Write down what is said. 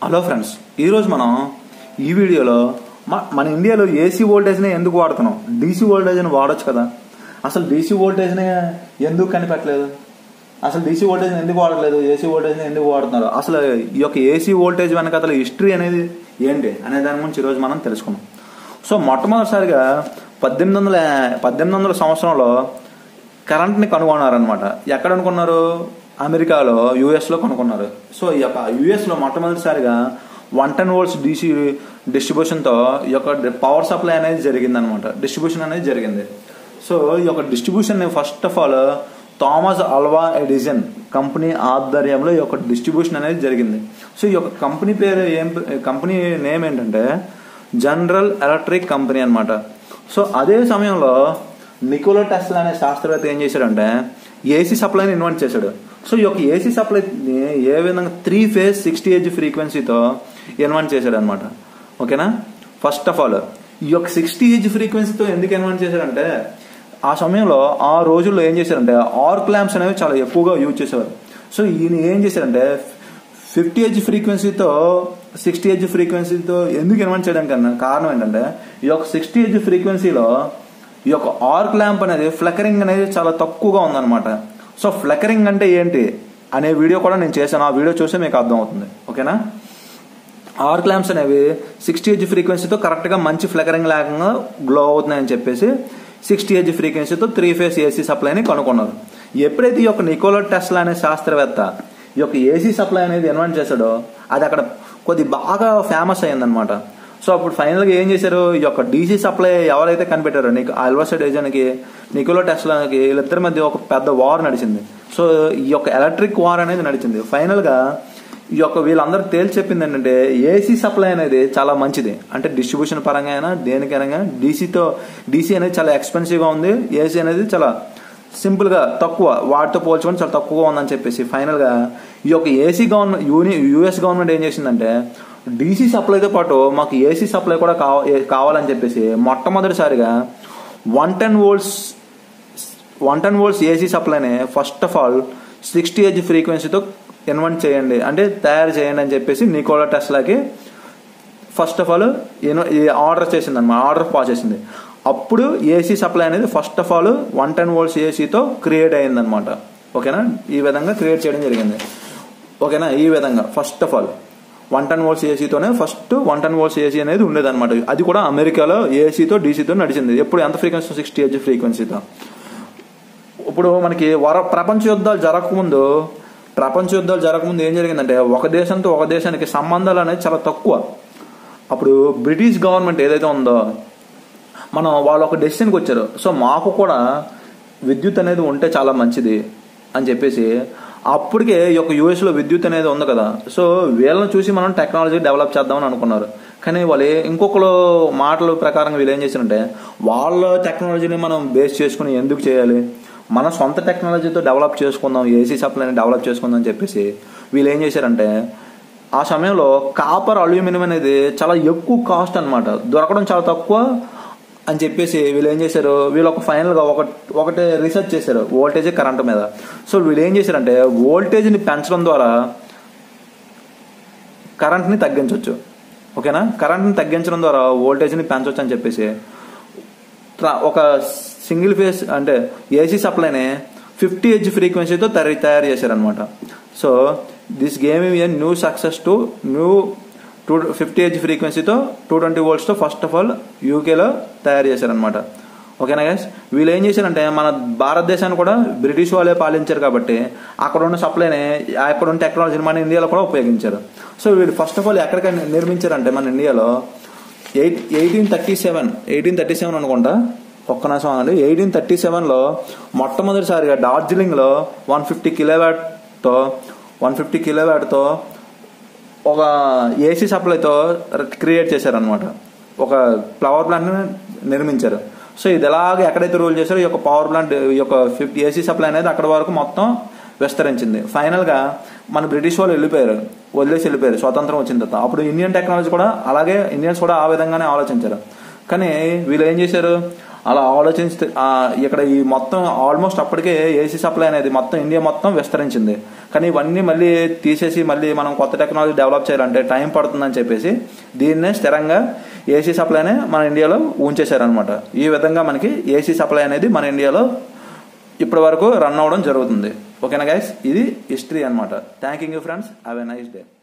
hello friends ఈరోజు మనం ఈ వీడియోలో మ- మన ఇండియాలో ఏసీ వోల్టేజ్ని ఎందుకు వాడుతున్నాం డీసీ వోల్టేజ్ని వాడొచ్చు కదా అసలు డీసీ వోల్టేజ్ని ఎందుకు కనిపెట్టలేదు అసలు డీసీ వోల్టేజ్ని ఎందుకు వాడలేదు ఏసీ వోల్టేజ్ని ఎందుకు వాడుతున్నారు అసలు ఈ యొక్క ఏసీ వోల్టేజ్ వెనక అసలు హిస్టరీ అనేది ఏంటి అనే దాని గురించి ఈరోజు మనం తెలుసుకున్నాం సో మొట్టమొదటిసారిగా పద్దెనిమిది వందల పద్దెనిమిది వందల సంవత్సరంలో కరెంట్ని కనుగొన్నారనమాట ఎక్కడ అనుకున్నారు అమెరికాలో యుఎస్లో కనుక్కున్నారు సో ఈ యొక్క యుఎస్లో మొట్టమొదటిసారిగా వన్ టెన్ వోల్ట్స్ డీసీ డిస్ట్రిబ్యూషన్తో ఈ యొక్క పవర్ సప్లై అనేది జరిగింది అనమాట డిస్ట్రిబ్యూషన్ అనేది జరిగింది సో ఈ యొక్క distribution first of all Thomas Alva Edison company ఆధ్వర్యంలో ఈ యొక్క డిస్ట్రిబ్యూషన్ అనేది జరిగింది సో ఈ యొక్క కంపెనీ పేరు ఏం కంపెనీ నేమ్ ఏంటంటే జనరల్ ఎలక్ట్రిక్ కంపెనీ అన్నమాట సో అదే సమయంలో నికోలా టెస్లా అనే శాస్త్రవేత్త ఏం చేశాడంటే ఏసీ సప్లైని ఇన్వెంట్ చేశాడు సో ఈ యొక్క ఏసీ సప్లైని ఏ విధంగా త్రీ ఫేజ్ సిక్స్టీ ఏజ్ ఫ్రీక్వెన్సీతో ఇన్వెంట్ చేశాడు అనమాట ఓకేనా ఫస్ట్ ఆఫ్ ఆల్ ఈ యొక్క సిక్స్టీ ఏజ్ ఫ్రీక్వెన్సీతో ఎందుకు ఇన్వెంట్ చేశాడంటే ఆ సమయంలో ఆ రోజుల్లో ఏం చేశారంటే ఆర్క్ ల్యాంప్స్ అనేవి చాలా ఎక్కువగా యూజ్ చేసేవారు సో ఈయన ఏం చేశారంటే ఫిఫ్టీ హెచ్ ఫ్రీక్వెన్సీతో సిక్స్టీ హెచ్ ఫ్రీక్వెన్సీతో ఎందుకు ఇన్వెంట్ చేయడానికి అన్న కారణం ఏంటంటే ఈ యొక్క సిక్స్టీ హెచ్ ఫ్రీక్వెన్సీలో ఈ యొక్క ఆర్క్ ల్యాంప్ అనేది ఫ్లకరింగ్ అనేది చాలా తక్కువగా ఉందన్నమాట సో ఫ్లకరింగ్ అంటే ఏంటి అనే వీడియో కూడా నేను చేశాను ఆ వీడియో చూస్తే మీకు అర్థం అవుతుంది ఓకేనా ఆర్క్ ల్యాంప్స్ అనేవి సిక్స్టీ హెచ్ ఫ్రీక్వెన్సీతో కరెక్ట్గా మంచి ఫ్లకరింగ్ లేకుండా గ్లో అవుతున్నాయని చెప్పేసి సిక్స్టీ హెచ్ ఫ్రీక్వెన్సీతో త్రీ ఫేస్ ఏసీ సప్లైని కనుక్కున్నారు ఎప్పుడైతే ఈ యొక్క నికోలో టెస్లా అనే శాస్త్రవేత్త ఈ యొక్క ఏసీ సప్లై అనేది ఇన్వెంట్ చేశాడో అది అక్కడ కొద్ది బాగా ఫేమస్ అయిందనమాట సో అప్పుడు ఫైనల్గా ఏం చేశారు ఈ యొక్క డీసీ సప్లై ఎవరైతే కనిపెట్టారో నీకు అల్వాసెడ్ ఏజన్కి నికోలో టెస్లాకి వీళ్ళిద్దరి మధ్య ఒక పెద్ద వార్ నడిచింది సో ఈ యొక్క ఎలక్ట్రిక్ వార్ అనేది నడిచింది ఫైనల్గా ఈ యొక్క వీళ్ళందరూ తేల్చి చెప్పింది ఏంటంటే ఏసీ సప్లై అనేది చాలా మంచిది అంటే డిస్ట్రిబ్యూషన్ పరంగా అయినా దేనికైనా డీసీతో డీసీ అనేది చాలా ఎక్స్పెన్సివ్గా ఉంది ఏసీ అనేది చాలా సింపుల్గా తక్కువ వాటితో పోల్చుకొని చాలా తక్కువగా ఉందని చెప్పేసి ఫైనల్గా ఈ యొక్క ఏసీ గవర్నమెంట్ యూని యూఎస్ గవర్నమెంట్ ఏం చేసిందంటే డీసీ సప్లైతో పాటు మాకు ఏసీ సప్లై కూడా కావ కావాలని చెప్పేసి మొట్టమొదటిసారిగా one ten volts one ten volts AC సప్లైని first of all sixty H ఫ్రీక్వెన్సీతో ఇన్వెంట్ చేయండి అంటే తయారు చేయండి అని చెప్పేసి నికోలా టెస్లాకి ఫస్ట్ ఆఫ్ ఆల్ ఆర్డర్ చేసింది అనమాట ఆర్డర్ పాస్ చేసింది అప్పుడు ఏసీ సప్లై అనేది first of all one ten volts ఏసీతో క్రియేట్ అయింది అనమాట ఓకేనా ఈ విధంగా క్రియేట్ చేయడం జరిగింది ఓకేనా ఈ విధంగా first of all one ten volts ఏసీతోనే first one ten volts AC అనేది ఉండేది అనమాట అది కూడా అమెరికాలో ఏసీతో డీసీతో నడిచింది ఎప్పుడు ఎంత ఫ్రీక్వెన్సీ సిక్స్టీ హెచ్ ఫ్రీక్వెన్సీతో ఇప్పుడు మనకి వర ప్రపంచ యుద్ధాలు జరగకముందు ప్రపంచ యుద్ధాలు జరగకముందు ఏం జరిగిందంటే ఒక దేశంతో ఒక దేశానికి సంబంధాలు అనేది చాలా తక్కువ అప్పుడు బ్రిటిష్ గవర్నమెంట్ ఏదైతే ఉందో మనం వాళ్ళు ఒక డెసిషన్కి వచ్చారు సో మాకు కూడా విద్యుత్ అనేది ఉంటే చాలా మంచిది అని చెప్పేసి అప్పటికే ఈ యొక్క యూఎస్లో విద్యుత్ అనేది ఉంది కదా సో వీళ్ళని చూసి మనం టెక్నాలజీ డెవలప్ చేద్దామని అనుకున్నారు కానీ వాళ్ళు ఇంకొకరు మాటల ప్రకారం వీళ్ళు ఏం చేశారంటే వాళ్ళ టెక్నాలజీని మనం బేస్ చేసుకుని ఎందుకు చేయాలి మన సొంత టెక్నాలజీతో డెవలప్ చేసుకుందాం ఏసీ సప్లైని డెవలప్ చేసుకుందాం అని చెప్పేసి వీళ్ళు ఏం చేశారంటే ఆ సమయంలో కాపర్ అల్యూమినియం అనేది చాలా ఎక్కువ కాస్ట్ అనమాట దొరకడం చాలా తక్కువ అని చెప్పేసి వీళ్ళు ఏం చేశారు వీళ్ళు ఒక ఫైనల్గా ఒక ఒకటి రీసెర్చ్ చేశారు వోల్టేజ్ కరెంట్ మీద సో వీళ్ళు ఏం చేశారంటే వోల్టేజ్ని పెంచడం ద్వారా కరెంట్ని తగ్గించవచ్చు ఓకేనా కరెంట్ని తగ్గించడం ద్వారా వోల్టేజ్ని పెంచవచ్చు అని చెప్పేసి ట్రా- ఒక సింగిల్ ఫేస్ అంటే ఏసీ సప్లైని ఫిఫ్టీ హెచ్ ఫ్రీక్వెన్సీతో తయారు తయారు చేశారనమాట so this game a new success to new two fifty H ఫ్రీక్వెన్సీతో టూ ట్వంటీ వోల్ట్స్తో ఫస్ట్ ఆఫ్ ఆల్ యూకేలో తయారు చేశారనమాట ఓకేనా గైస్ వీళ్ళు ఏం చేశారంటే మన భారతదేశాన్ని కూడా బ్రిటిష్ వాళ్ళే పాలించారు కాబట్టి అక్కడ ఉన్న సప్లైని అక్కడ ఉన్న టెక్నాలజీని మన ఇండియాలో కూడా ఉపయోగించారు సో వీళ్ళు ఫస్ట్ ఆఫ్ ఆల్ ఎక్కడికి నిర్మించారంటే మన ఇండియాలో eight eighteen thirty seven eighteen thirty seven అనుకుంటా ఒక్క నిమిషం అండి ఎయిటీన్ థర్టీ సెవెన్లో మొట్టమొదటిసారిగా డార్జిలింగ్లో వన్ ఫిఫ్టీ కిలోవాట్తో వన్ ఫిఫ్టీ కిలోవాట్తో ఒక ఏసీ సప్లైతో క్రియేట్ చేశారనమాట ఒక పవర్ ప్లాంట్ని నిర్మించారు సో ఇది ఎలాగ ఎక్కడైతే రూల్ చేశారో ఈ యొక్క పవర్ ప్లాంట్ ఈ యొక్క ఫిఫ్టీ ఏసీ సప్లై అనేది అక్కడ వరకు మొత్తం విస్తరించింది ఫైనల్గా మన బ్రిటిష్ వాళ్ళు వెళ్ళిపోయారు వదిలేసి వెళ్ళిపోయారు స్వతంత్రం వచ్చిన తర్వాత అప్పుడు ఇండియన్ టెక్నాలజీ కూడా అలాగే ఇండియన్స్ కూడా ఆ విధంగానే ఆలోచించారు కానీ వీళ్ళు ఏం చేశారు అలా ఆలోచించి ఆ, ఇక్కడ ఈ మొత్తం ఆల్మోస్ట్ అప్పటికే ఏసీ సప్లై అనేది మొత్తం ఇండియా మొత్తం విస్తరించింది కానీ ఇవన్నీ మళ్ళీ తీసేసి మళ్ళీ మనం కొత్త టెక్నాలజీ డెవలప్ చేయాలంటే టైం పడుతుందని చెప్పేసి దీన్నే స్థిరంగా ఏసీ సప్లైనే మన ఇండియాలో ఉంచేశారనమాట ఈ విధంగా మనకి ఏసీ సప్లై అనేది మన ఇండియాలో ఇప్పటి వరకు రన్ అవ్వడం జరుగుతుంది ఓకేనా గైస్ ఇది హిస్టరీ అనమాట thank you friends have a nice day